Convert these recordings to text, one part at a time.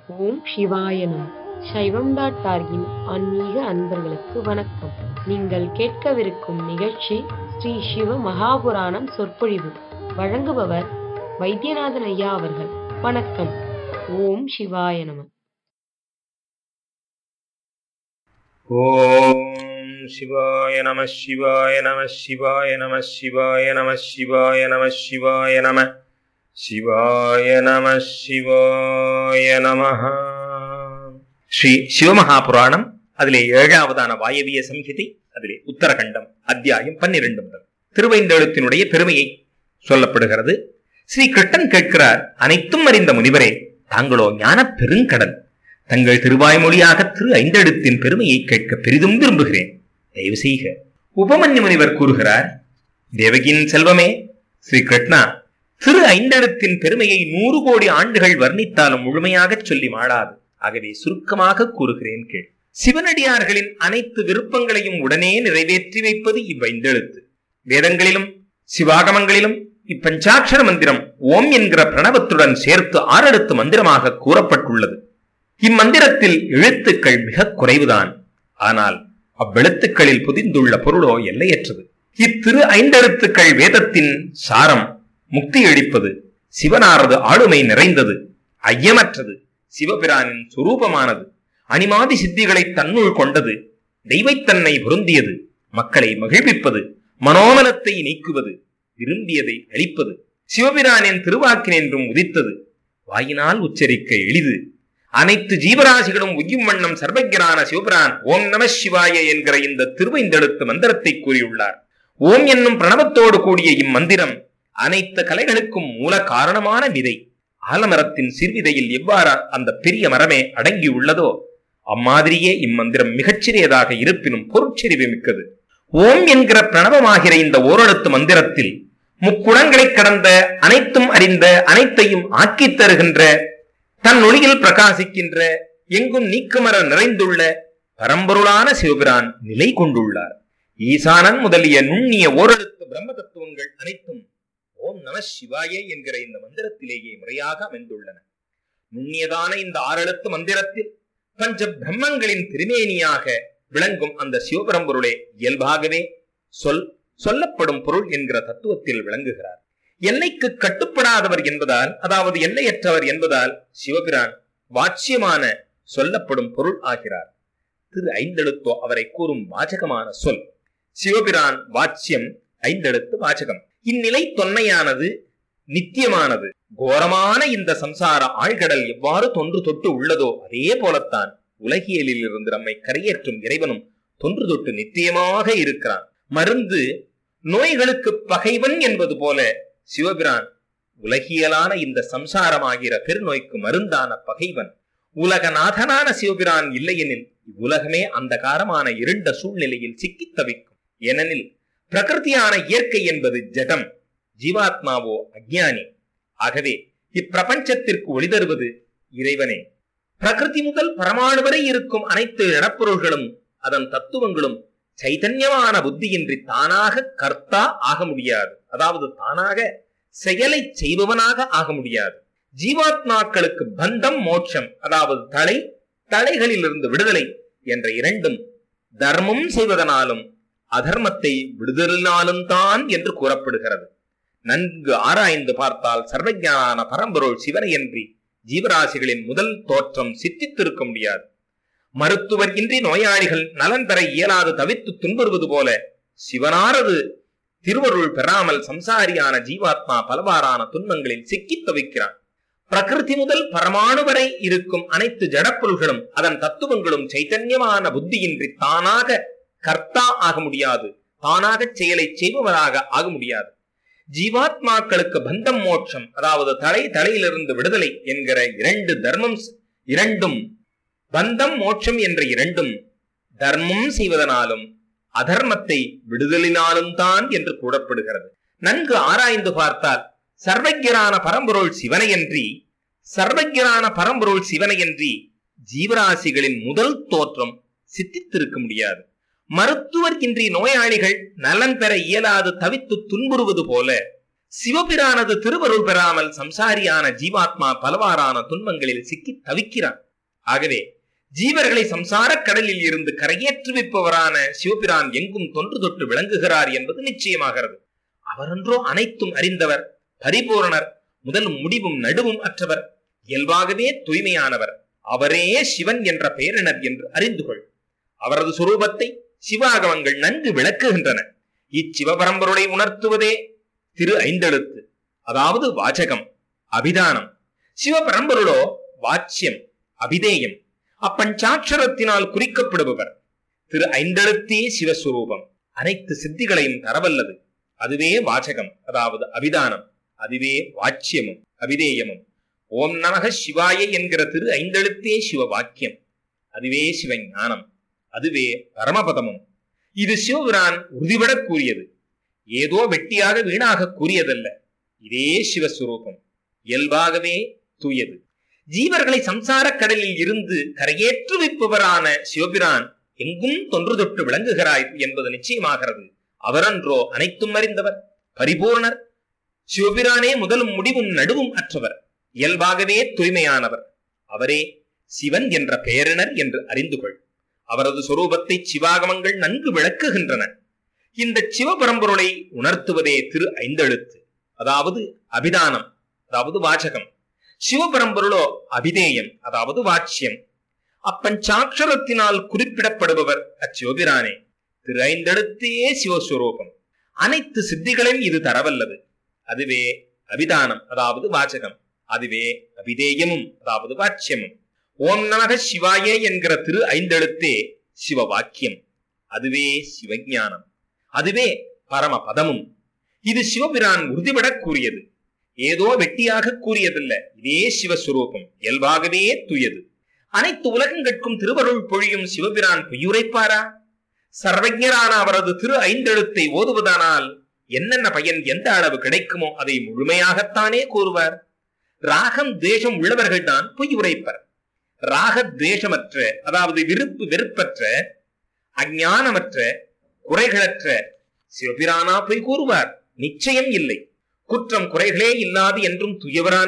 ஓம் சிவாய நம சைவம் டாட் டார்கின் ஆன்மீக அன்பர்களுக்கு வணக்கம் நீங்கள் கேட்கவிருக்கும் நிகழ்ச்சி ஸ்ரீ சிவ மகாபுராணம் சொற்பொழிவு வழங்குபவர் வைத்தியநாதன் ஐயா அவர்கள் வணக்கம் ஓம் சிவாய நம ஓம் சிவாய நம சிவாய நம சிவாய நம சிவாய நம சிவாய நம சிவாய நம சிவாய நம சிவாய நம ஸ்ரீ சிவமகாபுராணம் அதிலே ஏழாவதான வாயவிய சம்ஹிதை அதிலே உத்தரகண்டம் அத்தியாயம் பன்னிரண்டு முதல் திருவைந்தெழுத்தினுடைய பெருமையை சொல்லப்படுகிறது ஸ்ரீ கிருஷ்ணன் கேட்கிறார் அனைத்தும் அறிந்த முனிவரே தாங்களோ ஞான பெருங்கடல் தங்கள் திருவாய்மொழியாக திரு ஐந்தெழுத்தின் பெருமையை கேட்க பெரிதும் விரும்புகிறேன் தயவு செய்க உபமன்யு முனிவர் கூறுகிறார் தேவகியின் செல்வமே ஸ்ரீ கிருஷ்ணா திரு ஐந்தெழுத்தின் பெருமையை நூறு கோடி ஆண்டுகள் வர்ணித்தாலும் முழுமையாகச் சொல்லி மாளாது ஆகவே சுருக்கமாக கூறுகிறேன் கேள் சிவனடியார்களின் அனைத்து விருப்பங்களையும் உடனே நிறைவேற்றி வைப்பது இவ்வைந்தெழுத்து வேதங்களிலும் சிவாகமங்களிலும் இப்பஞ்சாட்சர மந்திரம் ஓம் என்கிற பிரணவத்துடன் சேர்த்து ஆறெழுத்து மந்திரமாக கூறப்பட்டுள்ளது இம்மந்திரத்தில் எழுத்துக்கள் மிக குறைவுதான் ஆனால் அவ்வெழுத்துக்களில் புதிந்துள்ள பொருளோ எல்லையற்றது இத்திரு ஐந்தெழுத்துக்கள் வேதத்தின் சாரம் முக்தி அளிப்பது சிவனாரது ஆளுமை நிறைந்தது ஐயமற்றது சிவபிரானின் சுரூபமானது அனிமாதி சித்திகளை தன்னுள் கொண்டது தெய்வத்தன்னை பொருந்தியது மக்களை மகிழ்விப்பது மனோமலத்தை நீக்குவது விரும்பியதை அளிப்பது சிவபிரானின் திருவாக்கினென்றும் உதித்தது வாயினால் உச்சரிக்க எளிது அனைத்து ஜீவராசிகளும் உய்யும் வண்ணம் சர்வஜரான சிவபிரான் ஓம் நம சிவாய என்கிற இந்த திருவைந்தெழுத்து மந்திரத்தை கூறியுள்ளார் ஓம் என்னும் பிரணவத்தோடு கூடிய இம்மந்திரம் அனைத்து கலைகளுக்கும் மூல காரணமான விதை ஆலமரத்தின் சிறுவிதையில் எவ்வாறு அந்த பெரிய மரமே அடங்கியுள்ளதோ அம்மாதிரியே இம்மந்திரம் மிகச்சிறியதாக இருப்பினும் பொருட்செறிவு மிக்கது ஓம் என்கிற பிரணவமாகிற இந்த ஓரெழுத்து மந்திரத்தில் முக்குணங்களை கடந்த அனைத்தும் அறிந்த அனைத்தையும் ஆக்கித் தருகின்ற தன் ஒளியில் பிரகாசிக்கின்ற எங்கும் நீக்கமர நிறைந்துள்ள பரம்பொருளான சிவபிரான் நிலை கொண்டுள்ளார் ஈசானன் முதலிய நுண்ணிய ஓரெழுத்து பிரம்ம தத்துவங்கள் அனைத்தும் ஓம் நம சிவாய என்கிற இந்த மந்திரத்திலேயே முறையாக அமைந்துள்ளன நுண்ணியதான இந்த ஆறெழுத்து மந்திரத்தில் பஞ்ச பிரம்மங்களின் திருமேனியாக விளங்கும் அந்த சிவபரம்பொருளே இயல்பாகவே சொல் சொல்லப்படும் பொருள் என்கிற தத்துவத்தில் விளங்குகிறார் எல்லைக்கு கட்டுப்படாதவர் என்பதால் அதாவது எல்லையற்றவர் என்பதால் சிவபிரான் வாட்சியமான சொல்லப்படும் பொருள் ஆகிறார் திரு ஐந்தெழுத்தோ அவரை கூறும் வாச்சகமான சொல் சிவபிரான் வாட்சியம் ஐந்தெழுத்து வாச்சகம் இந்நிலை தொன்மையானது நித்தியமானது கோரமான இந்த சம்சார ஆழ்கடல் எவ்வாறு தொன்று தொட்டு உள்ளதோ அதே போலத்தான் உலகியலில் இருந்து நம்மை கரையேற்றும் இறைவனும் தொன்று தொட்டு நித்தியமாக இருக்கிறான் மருந்து நோய்களுக்கு பகைவன் என்பது போல சிவபிரான் உலகியலான இந்த சம்சாரமாகிற பெருநோய்க்கு மருந்தான பகைவன் உலகநாதனான சிவபிரான் இல்லையெனில் இவ்வுலகமே அந்த காரமான இருண்ட சூழ்நிலையில் சிக்கித் தவிக்கும் ஏனெனில் பிரகிருதியான இயற்கை என்பது ஜடம் ஜீவாத்மாவோ அஜ்ஞானி ஆகவே இப்பிரபஞ்சத்திற்கு ஒளி தருவது இறைவனே பிரகிருதி முதல் பரமாணு வரை இருக்கும் அனைத்து இடப்பொருள்களும் அதன் தத்துவங்களும் சைதன்யமான புத்தியின்றி தானாக கர்த்தா ஆக முடியாது அதாவது தானாக செயலை செய்பவனாக ஆக முடியாது ஜீவாத்மாக்களுக்கு பந்தம் மோட்சம் அதாவது தலை தலைகளிலிருந்து விடுதலை என்ற இரண்டும் தர்மம் செய்வதனாலும் அதர்மத்தை விடுதலினாலும் தான் என்று கூறப்படுகிறது நன்கு ஆராய்ந்து பார்த்தால் சர்வஜான பரம்பொருள் சிவனையன்றி ஜீவராசிகளின் முதல் தோற்றம் சித்தித்திருக்க முடியாது மருத்துவர் இன்றி நோயாளிகள் நலன் பெற இயலாது தவித்து துன்புறுவது போல சிவனாரது திருவருள் பெறாமல் சம்சாரியான ஜீவாத்மா பலவாறான துன்பங்களில் சிக்கித் தவிக்கிறான் பிரகிருதி முதல் பரமாணு வரை இருக்கும் அனைத்து ஜடப்பொருள்களும் அதன் தத்துவங்களும் சைத்தன்யமான புத்தியின்றி தானாக கர்த்தா ஆக முடியாது தானாக செயலை செய்பவராக ஆக முடியாது ஜீவாத்மாக்களுக்கு பந்தம் மோட்சம் அதாவது தலை தலையிலிருந்து விடுதலை என்கிற இரண்டு தர்மம் இரண்டும் பந்தம் மோட்சம் என்ற இரண்டும் தர்மம் செய்வதனாலும் அதர்மத்தை விடுதலினாலும் தான் என்று கூறப்படுகிறது நன்கு ஆராய்ந்து பார்த்தால் சர்வஜரான பரம்பொருள் சிவனையன்றி சர்வஜரான பரம்பொருள் சிவனையன்றி ஜீவராசிகளின் முதல் தோற்றம் சித்தித்திருக்க முடியாது மருத்துவர் இன்றி நோயாளிகள் நலன் பெற இயலாது தவித்து துன்புறுவது போல சிவபிரானது திருவருள் பெறாமல் சம்சாரியான ஜீவாத்மா பலவாறான துன்பங்களில் சிக்கி தவிக்கிறான் ஆகவே ஜீவர்களை சம்சாரக் கடலில் இருந்து கரையேற்றுவிப்பவரான சிவபிரான் எங்கும் தொன்று தொட்டு விளங்குகிறார் என்பது நிச்சயமாகிறது அவரன்றோ அனைத்தும் அறிந்தவர் பரிபூரணர் முதலும் முடிவும் நடுவும் அற்றவர் இயல்பாகவே தூய்மையானவர் அவரே சிவன் என்ற பெயரினர் என்று அறிந்து கொள் அவரது சுரூபத்தை சிவாகமங்கள் நன்கு விளக்குகின்றன இச்சிவபரம்பொருளை உணர்த்துவதே திரு ஐந்தெழுத்து அதாவது வாசகம் அபிதானம் சிவபரம்பொருளோ வாச்சியம் அபிதேயம் அப்பஞ்சாட்சரத்தினால் குறிக்கப்படுபவர் திரு ஐந்தெழுத்தே சிவஸ்வரூபம் அனைத்து சித்திகளையும் தரவல்லது அதுவே வாசகம் அதாவது அபிதானம் அதுவே வாச்சியமும் அபிதேயமும் ஓம் நமக சிவாய என்கிற திரு ஐந்தெழுத்தே சிவ வாக்கியம் அதுவே சிவஞானம் அதுவே பரமபதமும் இது சிவபிரான் உறுதிபடக் கூறியது ஏதோ வெட்டியாக வீணாக கூறியதல்ல இதே சிவஸ்வரூபம் இயல்பாகவே தூயது ஜீவர்களை சம்சாரக் கடலில் இருந்து கரையேற்று வைப்பவரான சிவபிரான் எங்கும் தொன்று தொட்டு விளங்குகிறாய் என்பது நிச்சயமாகிறது அவரன்றோ அனைத்தும் அறிந்தவர் பரிபூர்ணர் சிவபிரானே முதலும் முடிவும் நடுவும் அற்றவர் இயல்பாகவே தூய்மையானவர் அவரே சிவன் என்ற பெயரினர் என்று அறிந்து கொள் அவரது சொரூபத்தை சிவாகமங்கள் நன்கு விளக்குகின்றன இந்த சிவபரம்பொருளை உணர்த்துவதே திரு ஐந்தெழுத்து அதாவது அபிதானம் அதாவது வாசகம் சிவபரம்பொருளோ அபிதேயம் அதாவது வாட்சியம் அப்பஞ்சாட்சரத்தினால் குறிப்பிடப்படுபவர் அச்சிவபிரானே திரு ஐந்தெழுத்தே சிவஸ்வரூபம் அனைத்து சித்திகளையும் இது தரவல்லது அதுவே அபிதானம் அதாவது வாசகம் அதுவே அபிதேயமும் அதாவது வாட்சியமும் ஓம் நமக சிவாயே என்கிற திரு ஐந்தெழுத்தே சிவ வாக்கியம் அதுவே சிவஞானம் அதுவே பரம பதமும் இது சிவபிரான் உறுதிபடக் கூறியது ஏதோ வெட்டியாக கூறியதில்ல இதே சிவஸ்வரூபம் இயல்பாகவே தூயது அனைத்து உலகங்கட்கும் திருவருள் பொழியும் சிவபிரான் பொய்யுரைப்பாரா சர்வஜரான அவரது திரு ஐந்தெழுத்தை ஓதுவதானால் என்னென்ன பயன் எந்த அளவு கிடைக்குமோ அதை முழுமையாகத்தானே கூறுவார் ராகம் தேசம் உள்ளவர்கள் தான் பொய் உரைப்பர் ராக துவேஷமற்ற அதாவது விருப்பு வெறுப்பற்ற அஞ்ஞானமற்ற குறைகளற்ற சிவபிரானா பொய் கூறுவார் நிச்சயம் இல்லை குற்றம் குறைகளே இல்லாது என்றும் துயவரான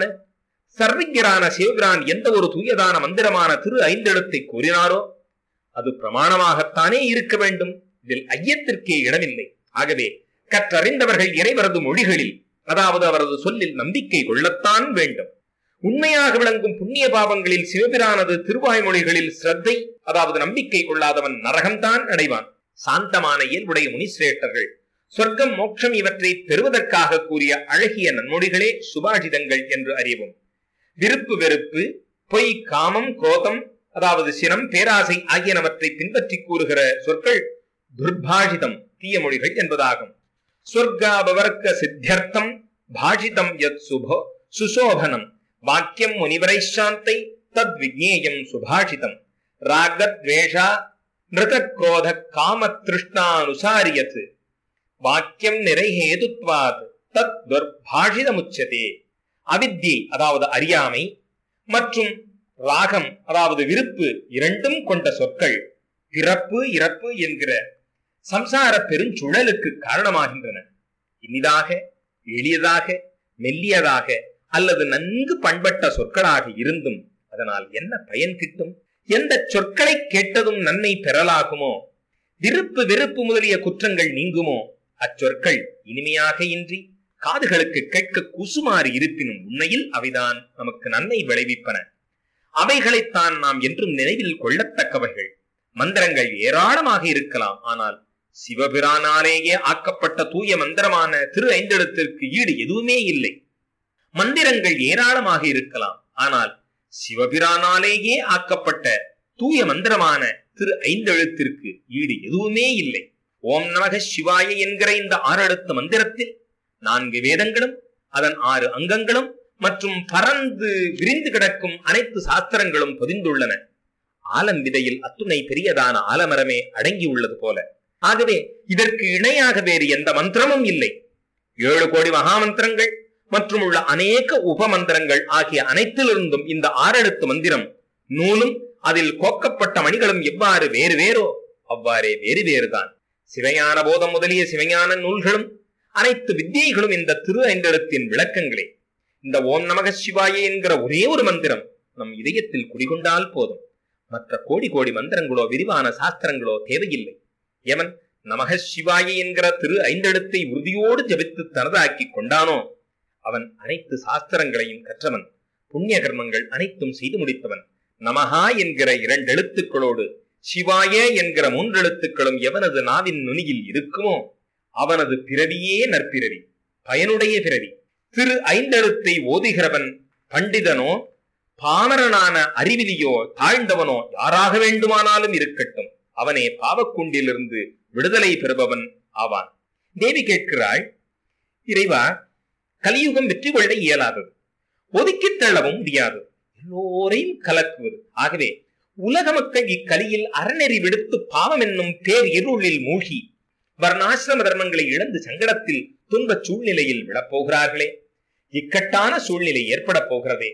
சர்வஜரான சிவபிரான் எந்த ஒரு தூயதான மந்திரமான திரு ஐந்தெழுத்தை கூறினாரோ அது பிரமாணமாகத்தானே இருக்க வேண்டும் இதில் ஐயத்திற்கே இடமில்லை ஆகவே கற்றறிந்தவர்கள் இறைவரது மொழிகளில் அதாவது அவரது சொல்லில் நம்பிக்கை கொள்ளத்தான் வேண்டும் உண்மையாக விளங்கும் புண்ணிய பாவங்களில் சிவபிரானது திருவாய்மொழிகளில் சிரத்தை அதாவது நம்பிக்கை கொள்ளாதவன் நரகம்தான் அடைவான் சாந்தமான இயல்புடைய முனிசிரேஷ்டர்கள் சொர்க்கம் மோட்சம் இவற்றை பெறுவதற்காக கூறிய அழகிய நன்மொழிகளே சுபாஷிதங்கள் என்று அறிவோம் விருப்பு வெறுப்பு பொய் காமம் குரோதம் அதாவது சினம் பேராசை ஆகியனவற்றை பின்பற்றி கூறுகிற சொற்கள் துர்பாஷிதம் தீய மொழிகள் என்பதாகும் சொர்க்காபவர்க்க சித்தியர்த்தம் பாஷிதம் யத் சுபோ சுசோபனம் வாக்கியம் முனிவரை சாந்தை தத் விஜ்ஞேயம் சுபாஷிதம் ராகத்வேஷா நிருதக்ரோத காம திருஷ்ணானுசாரியத் வாக்கியம் நிறைஹேதுத்வாத் தத் துர்பாஷிதமுச்சதே அவித்யை அதாவது அறியாமை மற்றும் ராகம் அதாவது விருப்பு இரண்டும் கொண்ட சொற்கள் பிறப்பு இறப்பு என்கிற சம்சார பெருஞ்சுழலுக்கு காரணமாகின்றன இனிதாக எளியதாக மெல்லியதாக அல்லது நன்கு பண்பட்ட சொற்களாக இருந்தும் அதனால் என்ன பயன் கிட்டும் எந்த சொற்களை கேட்டதும் நன்மை பெறலாகுமோ விருப்பு வெறுப்பு முதலிய குற்றங்கள் நீங்குமோ அச்சொற்கள் இனிமையாக இன்றி காதுகளுக்கு கேட்க குசுமாறு இருப்பினும் உண்மையில் அவைதான் நமக்கு நன்மை விளைவிப்பன அவைகளைத்தான் நாம் என்றும் நினைவில் கொள்ளத்தக்கவைகள் மந்திரங்கள் ஏராளமாக இருக்கலாம் ஆனால் சிவபிரானாலேயே ஆக்கப்பட்ட தூய மந்திரமான திரு ஐந்தெழுத்திற்கு ஈடு எதுவுமே இல்லை மந்திரங்கள் ஏராளமாக இருக்கலாம் ஆனால் சிவபிரானாலேயே ஆக்கப்பட்ட தூய மந்திரமான திரு ஐந்தெழுத்திற்கு ஈடு எதுவுமே இல்லை ஓம் நமக சிவாய என்கிற இந்த ஆறெழுத்து மந்திரத்தில் நான்கு வேதங்களும் அதன் ஆறு அங்கங்களும் மற்றும் பறந்து விரிந்து கிடக்கும் அனைத்து சாஸ்திரங்களும் பொதிந்துள்ளன ஆலம் விதையில் அத்துணை பெரியதான ஆலமரமே அடங்கியுள்ளது போல ஆகவே இதற்கு இணையாக வேறு எந்த மந்திரமும் இல்லை ஏழு கோடி மகாமந்திரங்கள் மற்றும் உள்ள அநேக உபமந்திரங்கள் ஆகிய அனைத்திலிருந்தும் இந்த ஆறெழுத்து மந்திரம் நூலும் அதில் கோக்கப்பட்ட மணிகளும் எவ்வாறு வேறு வேறோ அவ்வாறே வேறு வேறுதான் சிவஞான போதம் முதலிய சிவஞான நூல்களும் அனைத்து வித்தியைகளும் இந்த திரு ஐந்தெழுத்தின் விளக்கங்களே இந்த ஓம் நமக சிவாய என்கிற ஒரே ஒரு மந்திரம் நம் இதயத்தில் குடிகொண்டால் போதும் மற்ற கோடி கோடி மந்திரங்களோ விரிவான சாஸ்திரங்களோ தேவையில்லை எவன் நமக சிவாய என்கிற திரு ஐந்தெழுத்தை உறுதியோடு ஜபித்து தனதாக்கி கொண்டானோ அவன் அனைத்து சாஸ்திரங்களையும் கற்றவன் புண்ணிய கர்மங்கள் அனைத்தும் செய்து முடித்தவன் நமஹா என்கிற இரண்டு எழுத்துக்களோடு சிவாய என்கிற மூன்றெழுத்துக்களும் எவனது நாவின் நுனியில் இருக்குமோ அவனது பிறவியே நற்பிறவி பயனுடைய பிறவி திரு ஐந்தெழுத்தை ஓதுகிறவன் பண்டிதனோ பாமரனான அறிவிலியோ தாழ்ந்தவனோ யாராக வேண்டுமானாலும் இருக்கட்டும் அவனே பாவக்குண்டிலிருந்து விடுதலை பெறுபவன் ஆவான் தேவி கேட்கிறாள் இறைவா கலியுகம் வெற்றி கொள்ள இயலாதது ஒதுக்கித் தள்ளவும் முடியாது எல்லோரையும் கலக்குவது ஆகவே உலக மக்கள் இக்கலியில் அறநெறி விடுத்து பாவம் என்னும் பேர் இருளில் மூழ்கி வர்ணாசிரம தர்மங்களை இழந்து சங்கடத்தில் துன்பச் சூழ்நிலையில் விழப்போகிறார்களே இக்கட்டான சூழ்நிலை ஏற்பட போகிறதே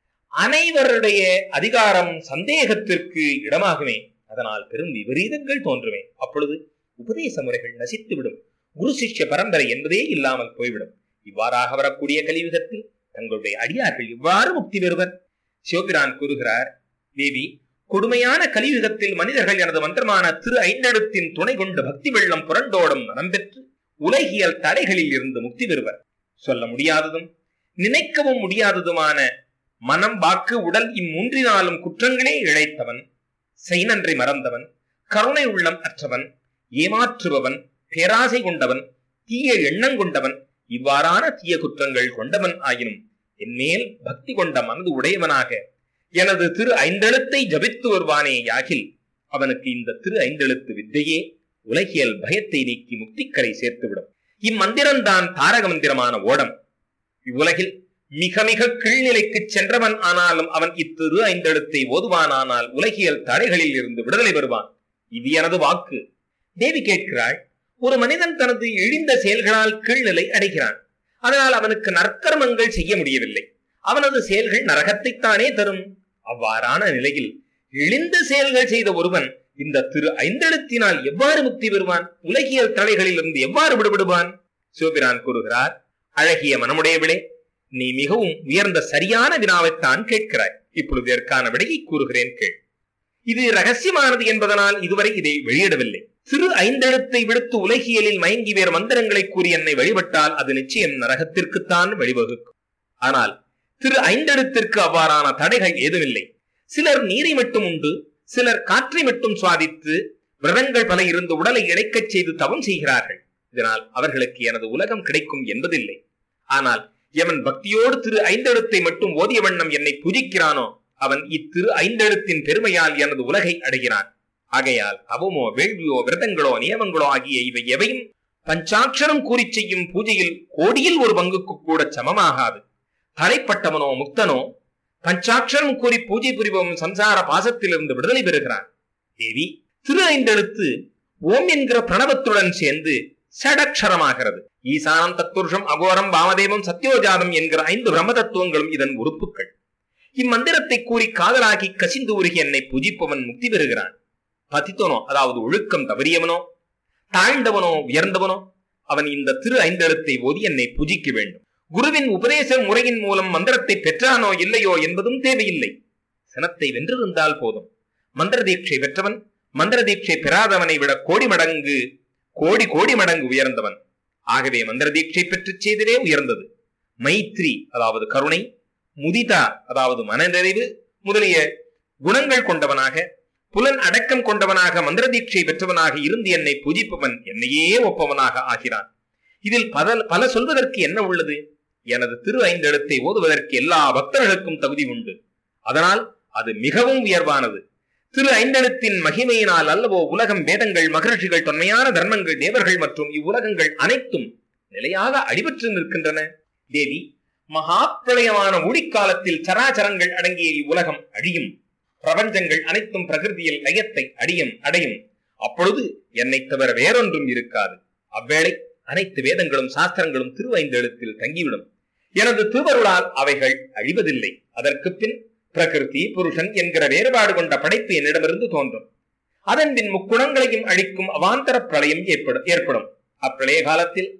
அனைவருடைய அதிகாரம் சந்தேகத்திற்கு இடமாகுமே அதனால் பெரும் விபரீதங்கள் தோன்றுமே அப்பொழுது உபதேச முறைகள் நசித்துவிடும் குரு சிஷ்ய பரம்பரை என்பதே இல்லாமல் போய்விடும் இவ்வாறாக வரக்கூடிய கலியுகத்தில் தங்களுடைய அடியார்கள் இவ்வாறு முக்தி பெறுவர் சிவபிரான் கூறுகிறார் தேவி கொடுமையான கலியுகத்தில் மனிதர்கள் எனது மந்திரமான திரு ஐந்தெழுத்தின் துணை கொண்டு பக்தி வெள்ளம் புரண்டோடும் மனம் பெற்று உலகியல் தடைகளில் இருந்து முக்தி பெறுவர் சொல்ல முடியாததும் நினைக்கவும் முடியாததுமான மனம் வாக்கு உடல் இம்மூன்றினாலும் குற்றங்களே இழைத்தவன் செய்நன்றி மறந்தவன் கருணை உள்ளம் அற்றவன் ஏமாற்றுபவன் பேராசை கொண்டவன் தீய எண்ணம் கொண்டவன் இவ்வாறான தீய குற்றங்கள் கொண்டவன் ஆயினும் என்மேல் பக்தி கொண்ட மனது உடையவனாக எனது திரு ஐந்தெழுத்தை ஜபித்து வருவானே யாகில் அவனுக்கு இந்த திரு ஐந்தெழுத்து வித்தையே உலகியல் பயத்தை நீக்கி முக்திக்கரை சேர்த்துவிடும் இம்மந்திரம்தான் தாரக மந்திரமான ஓடம் இவ்வுலகில் மிக மிக கீழ்நிலைக்கு சென்றவன் ஆனாலும் அவன் இத்திரு ஐந்தெழுத்தை ஓதுவானானால் உலகியல் தடைகளில் இருந்து விடுதலை பெறுவான் இது எனது வாக்கு தேவி கேட்கிறாள் ஒரு மனிதன் தனது இழிந்த செயல்களால் கீழ்நிலை அடைகிறான் அதனால் அவனுக்கு நற்கர்மங்கள் செய்ய முடியவில்லை அவனது செயல்கள் நரகத்தைத்தானே தரும் அவ்வாறான நிலையில் இழிந்த செயல்கள் செய்த ஒருவன் இந்த திரு ஐந்தெழுத்தினால் எவ்வாறு முக்தி பெறுவான் உலகியல் தடைகளில் இருந்து எவ்வாறு விடுபடுவான் சிவபிரான் கூறுகிறார் அழகிய மனமுடையவிளே நீ மிகவும் உயர்ந்த சரியான வினாவைத்தான் கேட்கிறாய் இப்பொழுது இதற்கான விடையை கூறுகிறேன் கேள் இது ரகசியமானது என்பதனால் இதுவரை இதை வெளியிடவில்லை சிறு ஐந்தெழுத்தை விடுத்து உலகியலில் மயங்கி வேறு மந்திரங்களை கூறி என்னை வழிபட்டால் அது நிச்சயம் நரகத்திற்குத்தான் வழிவகுக்கும் ஆனால் திரு ஐந்தெழுத்திற்கு அவ்வாறான தடைகள் ஏதுமில்லை சிலர் நீரை மட்டும் உண்டு சிலர் காற்றை மட்டும் சுவாதித்து விரதங்கள் பல இருந்து உடலை இழைக்கச் செய்து தவம் செய்கிறார்கள் இதனால் அவர்களுக்கு எனது உலகம் கிடைக்கும் என்பதில்லை ஆனால் எவன் பக்தியோடு திரு ஐந்தெழுத்தை மட்டும் ஓதிய வண்ணம் என்னை புஜிக்கிறானோ அவன் இத்திரு ஐந்தெழுத்தின் பெருமையால் எனது உலகை அடைகிறான் ஆகையால் தவமோ வேள்வியோ விரதங்களோ நியமங்களோ ஆகிய இவை எவையும் பஞ்சாட்சரம் கூறி செய்யும் பூஜையில் கோடியில் ஒரு பங்குக்கு கூட சமமாகாது தலைப்பட்டவனோ முக்தனோ பஞ்சாட்சரம் கூறி பூஜை புரிபவன் சம்சார பாசத்திலிருந்து விடுதலை பெறுகிறான் தேவி திரு ஐந்தெழுத்து ஓம் என்கிற பிரணவத்துடன் சேர்ந்து சடக்ஷரமாகிறது ஈசானம் தத்துருஷம் அகோரம் வாமதேவம் சத்யோஜாதம் என்கிற ஐந்து பிரம்ம தத்துவங்களும் இதன் உறுப்புகள் இம்மந்திரத்தை கூறி காதலாகி கசிந்து உருகி என்னை புஜிப்பவன் முக்தி பெறுகிறான் பதித்தனோ அதாவது ஒழுக்கம் தவறியவனோ தாழ்ந்தவனோ உயர்ந்தவனோ அவன் இந்த திரு ஐந்தெழுத்தை ஓதி என்னை புஜிக்க வேண்டும் குருவின் உபதேச முறையின் மூலம் மந்திரத்தை பெற்றானோ இல்லையோ என்பதும் தேவையில்லை சினத்தை வென்றிருந்தால் போதும் மந்திர தீட்சை பெற்றவன் மந்திர தீட்சை பெறாதவனை விட கோடி மடங்கு கோடி கோடி மடங்கு உயர்ந்தவன் ஆகவே மந்திர தீட்சை பெற்றுச் செய்ததே உயர்ந்தது மைத்ரி அதாவது கருணை முதிதா அதாவது மனநிறைவு முதலிய குணங்கள் கொண்டவனாக புலன் அடக்கம் கொண்டவனாக மந்திர தீட்சை பெற்றவனாக இருந்து என்னை பூஜிப்பவன் என்னையே ஒப்பவனாக ஆகிறான் இதில் பல பல சொல்வதற்கு என்ன உள்ளது எனது திரு ஐந்தெழுத்தை ஓதுவதற்கு எல்லா பக்தர்களுக்கும் தகுதி உண்டு அதனால் அது மிகவும் உயர்வானது திரு ஐந்தெழுத்தின் மகிமையினால் அல்லவோ உலகம் வேதங்கள் மகர்ஷிகள் தொன்மையான தர்மங்கள் தேவர்கள் மற்றும் இவ்வுலகங்கள் அனைத்தும் நிலையாக அடிபற்று நிற்கின்றன தேவி மகா பிரளயமான ஊழிக்காலத்தில் சராச்சரங்கள் அடங்கிய இவ்வுலகம் அழியும் பிரபஞ்சங்கள் அனைத்தும் பிரகிருதியில் லயத்தை அடியும் அடையும் அப்பொழுது என்னை தவிர வேறொன்றும் இருக்காது அவ்வேளை அனைத்து வேதங்களும் சாஸ்திரங்களும் திருவைந்தெழுத்தில் தங்கிவிடும் எனது திருவருளால் அவைகள் அழிவதில்லை அதற்கு பின் பிரகிருதி புருஷன் என்கிற வேறுபாடு கொண்ட படைப்பு என்னிடமிருந்து தோன்றும் அதன் பின் முக்குணங்களையும் அழிக்கும் அவாந்தர பிரளயம் ஏற்படும் ஏற்படும் அப்பிரளய காலத்தில்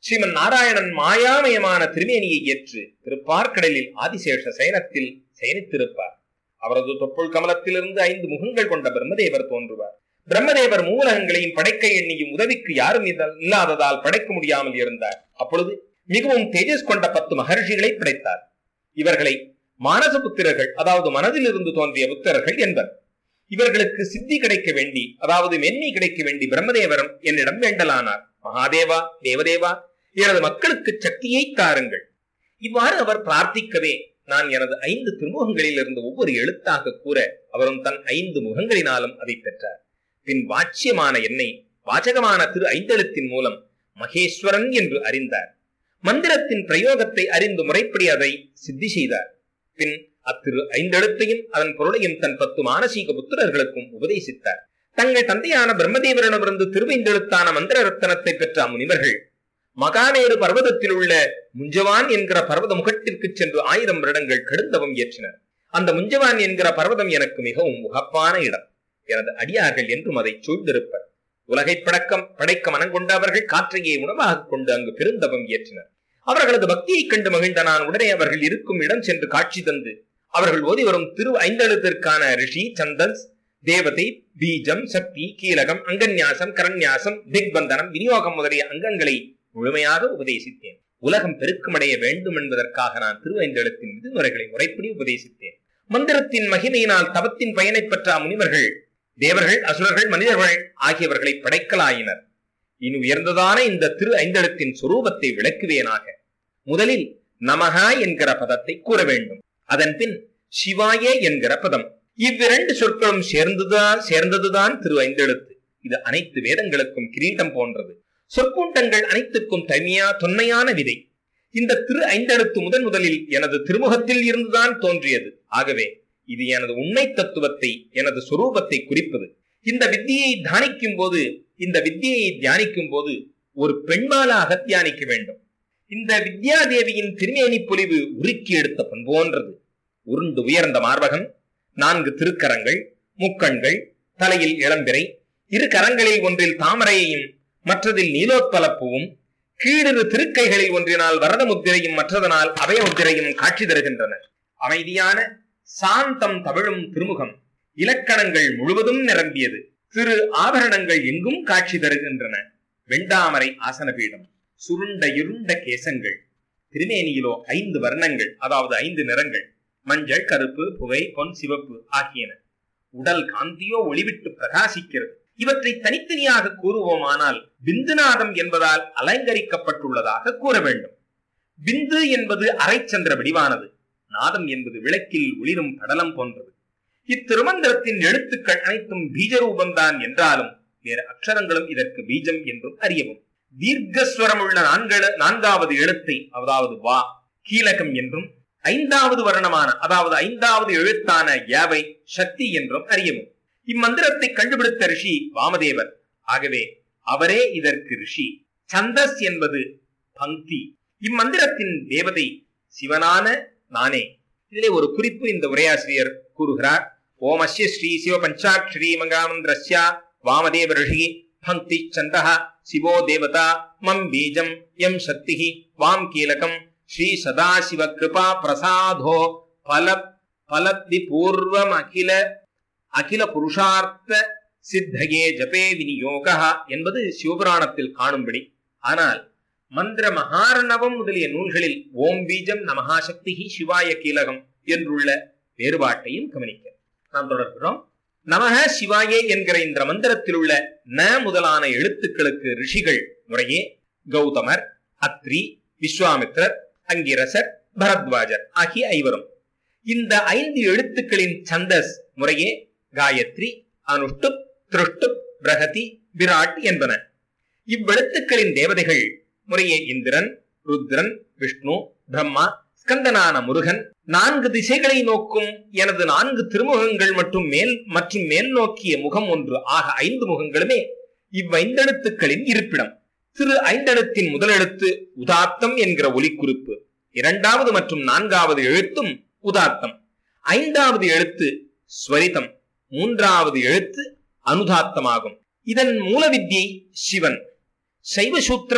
ஸ்ரீமன் நாராயணன் மாயாமயமான திருமேனியை ஏற்று திருப்பார்க்கடலில் ஆதிசேஷ சயனத்தில் சயனித்திருப்பார் அவரது தொப்புள் கமலத்திலிருந்து ஐந்து முகங்கள் கொண்ட பிரம்மதேவர் தோன்றுவார் பிரம்மதேவர் மூலகங்களையும் படைக்க எண்ணியும் உதவிக்கு யாரும் இத- இல்லாததால் படைக்க முடியாமல் இருந்தார் அப்பொழுது மிகவும் தேஜஸ் கொண்ட பத்து மகர்ஷிகளை படைத்தார் இவர்களை மானச புத்திரர்கள் அதாவது மனதிலிருந்து தோன்றிய புத்திரர்கள் என்பர் இவர்களுக்கு சித்தி கிடைக்க வேண்டி அதாவது மென்மை கிடைக்க வேண்டி பிரம்மதேவரம் என்னிடம் வேண்டலானார் மகாதேவா தேவதேவா எனது மக்களுக்கு சக்தியை தாருங்கள் இவ்வாறு அவர் பிரார்த்திக்கவே நான் எனது ஐந்து திருமுகங்களில் இருந்து ஒவ்வொரு எழுத்தாக கூற அவரும் தன் ஐந்து முகங்களினாலும் அதை பெற்றார் பின் வாட்சியமான என்னை வாசகமான திரு ஐந்தெழுத்தின் மூலம் மகேஸ்வரன் என்று அறிந்தார் மந்திரத்தின் பிரயோகத்தை அறிந்து முறைப்படி அதை சித்தி செய்தார் பின் அத்திரு ஐந்தெழுத்தையும் அதன் பொருளையும் தன் பத்து மானசீக புத்திரர்களுக்கும் உபதேசித்தார் தங்கள் தந்தையான பிரம்மதேவரிடமிருந்து திருவைந்தெழுத்தான மந்திர ரத்தனத்தை பெற்ற அம்முனிவர்கள் மகாமேரு பர்வதத்தில் உள்ள முஞ்சவான் என்கிற பர்வத முகத்திற்கு சென்று ஆயிரம் வருடங்கள் கடுந்தவம் ஏற்றினர் அந்த முஞ்சவான் என்கிற பர்வதம் எனக்கு மிகவும் உகப்பான இடம் எனது அடியார்கள் என்றும் அதை சூழ்ந்திருப்பர் உலகை படக்கம் படைக்க மனங்கொண்ட அவர்கள் காற்றையே உணவாக கொண்டு அங்கு பெருந்தவம் ஏற்றினர் அவர்களது பக்தியைக் கண்டு மகிழ்ந்த நான் உடனே அவர்கள் இருக்கும் இடம் சென்று காட்சி தந்து அவர்கள் ஓதி வரும் திரு ஐந்தெழுத்திற்கான ரிஷி சந்தன்ஸ் தேவதை பீஜம் சக்தி கீலகம் அங்கன்யாசம் கரண்யாசம் திக்பந்தனம் விநியோகம் முதலிய அங்கங்களை முழுமையாக உபதேசித்தேன் உலகம் பெருக்கமடைய வேண்டும் என்பதற்காக நான் திருவைந்தெழுத்தின் விதிமுறைகளை முறைப்படி உபதேசித்தேன் மந்திரத்தின் மகிமையினால் தவத்தின் பயனைப் பெற்ற அம்முனிவர்கள் தேவர்கள் அசுரர்கள் மனிதர்கள் ஆகியவர்களை படைக்கலாயினர் இனி உயர்ந்ததான இந்த திரு ஐந்தெழுத்தின் சுரூபத்தை விளக்குவேனாக முதலில் நமகா என்கிற பதத்தை கூற வேண்டும் அதன் பின் சிவாயே என்கிற பதம் இவ்விரண்டு சொற்களும் சேர்ந்துதான் சேர்ந்ததுதான் திரு ஐந்தெழுத்து இது அனைத்து வேதங்களுக்கும் கிரீடம் போன்றது சொற்கூட்டங்கள் அனைத்துக்கும் தனியா தொன்மையான விதை இந்த திரு ஐந்தெழுத்து முதன் முதலில் எனது திருமுகத்தில் இருந்துதான் தோன்றியது ஆகவே இது எனது உண்மை தத்துவத்தை எனது சுரூபத்தை குறிப்பது இந்த வித்தியை தியானிக்கும் போது இந்த வித்தியை தியானிக்கும் போது ஒரு பெண்மாலாக தியானிக்க வேண்டும் இந்த வித்யாதேவியின் திருமேனி பொலிவு உருக்கி எடுத்த பண்போன்றது உருண்டு உயர்ந்த மார்பகம் நான்கு திருக்கரங்கள் முக்கண்கள் தலையில் இளம்பிறை இரு கரங்களில் ஒன்றில் தாமரையையும் மற்றதில் நீலோத்பலப்பூவும் கீழிரு திருக்கைகளில் ஒன்றினால் வரத முத்திரையும் மற்றதனால் அபய முத்திரையும் காட்சி தருகின்றன அமைதியான சாந்தம் தவிழும் திருமுகம் இலக்கணங்கள் முழுவதும் நிரம்பியது திரு ஆபரணங்கள் எங்கும் காட்சி தருகின்றன வெண்டாமரை ஆசன பீடம் சுருண்ட இருண்ட கேசங்கள் திருமேனியிலோ ஐந்து வர்ணங்கள் அதாவது ஐந்து நிறங்கள் மஞ்சள் கருப்பு புகை பொன் சிவப்பு ஆகியன உடல் காந்தியோ ஒளிவிட்டு பிரகாசிக்கிறது இவற்றை தனித்தனியாக கூறுவோமானால் பிந்துநாதம் என்பதால் அலங்கரிக்கப்பட்டுள்ளதாக கூற வேண்டும் பிந்து என்பது அரைச்சந்திர வடிவானது நாதம் என்பது விளக்கில் ஒளிரும் படலம் போன்றது இத்திருமந்திரத்தின் எழுத்துக்கள் அனைத்தும் பீஜரூபம்தான் என்றாலும் வேறு அக்ஷரங்களும் இதற்கு பீஜம் என்றும் அறியவும் தீர்க்கஸ்வரமுள்ள நான்கு நான்காவது எழுத்தை அதாவது வா கீலகம் என்றும் ஐந்தாவது வர்ணமான அதாவது ஐந்தாவது எழுத்தான யாவை சக்தி என்றும் அறியவும் இம்மந்திரத்தை கண்டுபிடித்த ரிஷி வாமதேவர் ஆகவே அவரே இதற்கு ரிஷி சந்தஸ் என்பது பங்கி இம்மந்திரத்தின் தேவதை சிவனான நானே இதிலே ஒரு குறிப்பு இந்த உரையாசிரியர் கூறுகிறார் ஓமஸ்ய ஸ்ரீ சிவ பஞ்சாட்சரி மகாமந்திரஸ்ய வாமதேவ ரிஷி பங்கி சந்தः சிவோ தேவதா மம் பீஜம் எம் சக்தி வாம் கீலகம் ஸ்ரீ சதாசிவ கிருபா பிரசாதோ பல பலத்தி பூர்வம் அகில அகில புருஷார்த்த சித்தகே ஜபே விநியோக என்பது சிவபுராணத்தில் காணும்படி ஆனால் மந்திர மகாரணவம் முதலிய நூல்களில் ஓம் பீஜம் நமகாசக்தி சிவாய கீலகம் என்றுள்ள வேறுபாட்டையும் கவனிக்க நாம் தொடர்கிறோம் நமக சிவாயே என்கிற இந்த மந்திரத்தில் உள்ள ந முதலான எழுத்துக்களுக்கு ரிஷிகள் முறையே கௌதமர் அத்ரி விஸ்வாமித்ரர் அங்கிரசர் பரத்வாஜர் ஆகிய ஐவரும் இந்த ஐந்து எழுத்துக்களின் சந்தஸ் முறையே காயத்ரி அனுஷ்டு திருஷ்டு பிரகதி விராட் என்பன இவ்வெழுத்துக்களின் தேவதைகள் முறையே இந்திரன் ருத்ரன் விஷ்ணு பிரம்மா ஸ்கந்தனான முருகன் நான்கு திசைகளை நோக்கும் எனது நான்கு திருமுகங்கள் மற்றும் மேல் மற்றும் மேல் நோக்கிய முகம் ஒன்று ஆக ஐந்து முகங்களுமே இவ்வைந்தெழுத்துக்களின் இருப்பிடம் திரு ஐந்தெழுத்தின் முதலெழுத்து உதாத்தம் என்கிற ஒலிக்குறிப்பு இரண்டாவது மற்றும் நான்காவது எழுத்தும் உதாத்தம் ஐந்தாவது எழுத்து ஸ்வரிதம் மூன்றாவது எழுத்து அனுதாத்தமாகும் இதன் மூல வித்தியை சிவன் சைவ சூத்திரம்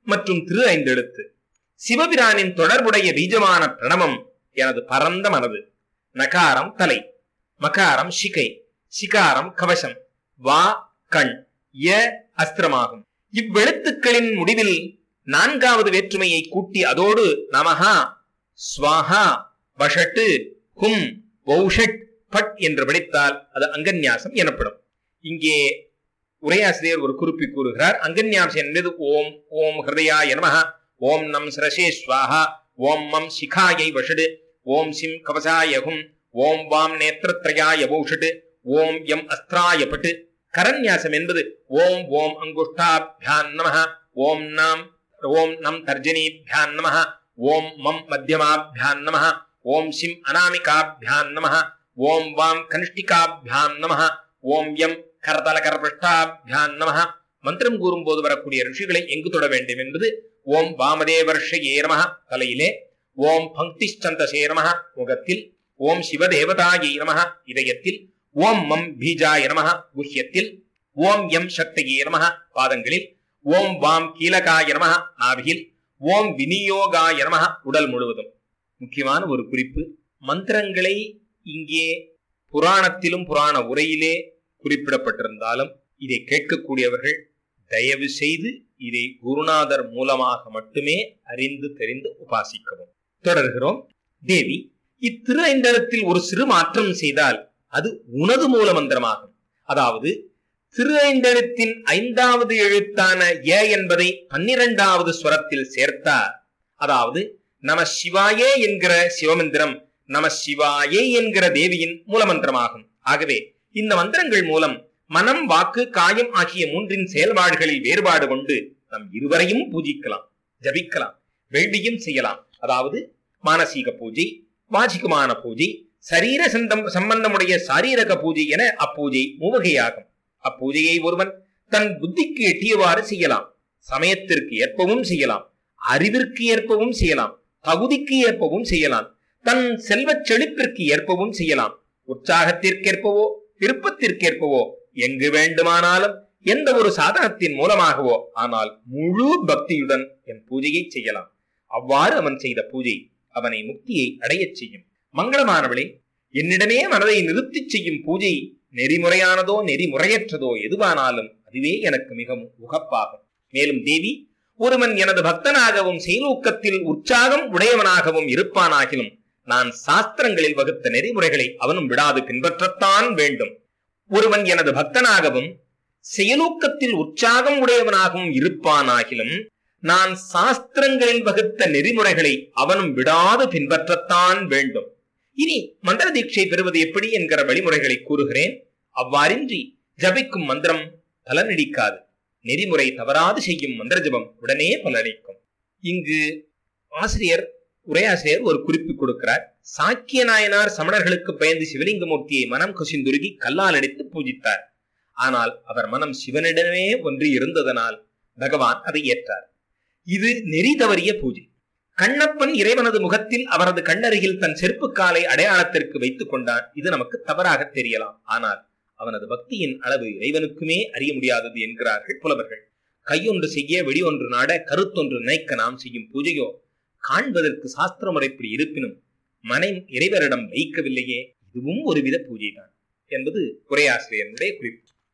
மற்றும் திரு ஐந்தெழுத்து சிவபிரானின் தொடர்புடைய பீஜமான பிரணவம் எனது பரந்த மனது நகாரம் தலை மகாரம் சிகை சிகாரம் கவசம் வா கண் ய அஸ்திரமாகும் இவ்வெழுத்துக்களின் முடிவில் நான்காவது வேற்றுமையை கூட்டி அதோடு நமஹா ஸ்வாஹா வஷட்டு ஹும் வௌஷட் பட் என்று படித்தால் அது அங்கன்யாசம் எனப்படும் இங்கே உரையாசிரியர் ஒரு குறிப்பி கூறுகிறார் அங்கன்யாசம் என்பது ஓம் ஓம் ஹிருதயாய நமஹ ஓம் நம் சிரசே ஸ்வாஹா ஓம் மம் சிகாயை வஷடு ஓம் சிம் கவசாய ஹும் ஓம் வாம் நேத்திரத்ரயாய வௌஷட் ஓம் எம் அஸ்திராய பட்டு கரன்யாசம் என்பது ஓம் ஓம் அங்குஷ்டாபியான் நமஹ ஓம் நாம் ஓம் நம் தர்ஜனீபியான் நமஹ ஓம் மம் மத்தியமாபியான் நமஹ ஓம் சிம் அனாமிகாபியான் நமஹ ஓம் வாம் கனிஷ்டிகாபியான் நமஹ ஓம் எம் கரதல கரபிருஷ்டாபியான் நமஹ மந்திரம் கூறும்போது வரக்கூடிய ரிஷிகளை எங்கு தொட வேண்டும் என்பது ஓம் வாமதேவர்ஷயே நமஹ தலையிலே ஓம் பங்கிச்சந்தசே நமஹ முகத்தில் ஓம் சிவதேவதாயை நமஹ இதயத்தில் ஓம் மம் பீஜாய நமஹ குஹ்யத்தில் ஓம் எம் சக்தியே நமஹ பாதங்களில் ஓம் வாம் கீலகாய நமஹ நாபியில் ஓம் விநியோகாய நமஹ உடல் முழுவதும் முக்கியமான ஒரு குறிப்பு மந்திரங்களை இங்கே புராணத்திலும் புராண உரையிலே குறிப்பிடப்பட்டிருந்தாலும் இதை கேட்கக்கூடியவர்கள் தயவு செய்து இதை குருநாதர் மூலமாக மட்டுமே அறிந்து தெரிந்து உபாசிக்கவும் தொடர்கிறோம் தேவி இத்திரு ஐந்தரத்தில் ஒரு சிறு மாற்றம் செய்தால் அது உனது மூல மந்திரமாகும் அதாவது திரு ஐந்தெழுத்தின் ஐந்தாவது எழுத்தான ஏ என்பதை பன்னிரண்டாவது ஸ்வரத்தில் சேர்த்தார் அதாவது நம சிவாயே என்கிற சிவமந்திரம் நம சிவாயே என்கிற தேவியின் மூலமந்திரமாகும் ஆகவே இந்த மந்திரங்கள் மூலம் மனம் வாக்கு காயம் ஆகிய மூன்றின் செயல்பாடுகளில் வேறுபாடு கொண்டு நம் இருவரையும் பூஜிக்கலாம் ஜபிக்கலாம் வேள்வியும் செய்யலாம் அதாவது மானசீக பூஜை வாசிகமான பூஜை சரீர சந்தம் சம்பந்தமுடைய சாரீரக பூஜை என அப்பூஜை மூவகையாகும் அப்பூஜையை ஒருவன் தன் புத்திக்கு எட்டியவாறு செய்யலாம் சமயத்திற்கு ஏற்பவும் செய்யலாம் அறிவிற்கு ஏற்பவும் செய்யலாம் தகுதிக்கு ஏற்பவும் செய்யலாம் தன் செல்வச் செழிப்பிற்கு ஏற்பவும் செய்யலாம் உற்சாகத்திற்கேற்பவோ விருப்பத்திற்கேற்பவோ எங்கு வேண்டுமானாலும் எந்த ஒரு சாதனத்தின் மூலமாகவோ ஆனால் முழு பக்தியுடன் என் பூஜையை செய்யலாம் அவ்வாறு அவன் செய்த பூஜை அவனை முக்தியை அடையச் செய்யும் மங்களமானவளே என்னிடமே மனதை நிறுத்திச் செய்யும் பூஜை நெறிமுறையானதோ நெறிமுறையற்றதோ எதுவானாலும் அதுவே எனக்கு மிகவும் உகப்பாகும் மேலும் தேவி ஒருவன் எனது பக்தனாகவும் செயலூக்கத்தில் உற்சாகம் உடையவனாகவும் இருப்பானாகிலும் நான் சாஸ்திரங்களில் வகுத்த நெறிமுறைகளை அவனும் விடாது பின்பற்றத்தான் வேண்டும் ஒருவன் எனது பக்தனாகவும் செயலூக்கத்தில் உற்சாகம் உடையவனாகவும் இருப்பானாகிலும் நான் சாஸ்திரங்களில் வகுத்த நெறிமுறைகளை அவனும் விடாது பின்பற்றத்தான் வேண்டும் இனி மந்திர தீட்சை பெறுவது எப்படி என்கிற வழிமுறைகளை கூறுகிறேன் அவ்வாறின்றி ஜபிக்கும் மந்திரம் பலனளிக்காது நெறிமுறை தவறாது செய்யும் மந்திர ஜபம் உடனே பலனளிக்கும் இங்கு ஆசிரியர் உரையாசிரியர் ஒரு குறிப்பு கொடுக்கிறார் சாக்கிய நாயனார் சமணர்களுக்கு பயந்து சிவலிங்கமூர்த்தியை மனம் கசிந்துருகி கல்லால் அடித்து பூஜித்தார் ஆனால் அவர் மனம் சிவனிடமே ஒன்றி இருந்ததனால் பகவான் அதை ஏற்றார் இது நெறி தவறிய பூஜை கண்ணப்பன் இறைவனது முகத்தில் அவரது கண்ணருகில் தன் செருப்பு காலை அடையாளத்திற்கு வைத்துக் கொண்டான் இது நமக்கு தவறாக தெரியலாம் ஆனால் அவனது பக்தியின் அளவு இறைவனுக்குமே அறிய முடியாதது என்கிறார்கள் புலவர்கள் கையொன்று செய்ய வெடி ஒன்று நாட கருத்தொன்று நினைக்க நாம் செய்யும் பூஜையோ காண்பதற்கு சாஸ்திர முறைப்படி இருப்பினும் மனை இறைவரிடம் வைக்கவில்லையே இதுவும் ஒருவித பூஜைதான் என்பது உரையாசிரியனுடைய குறிப்பு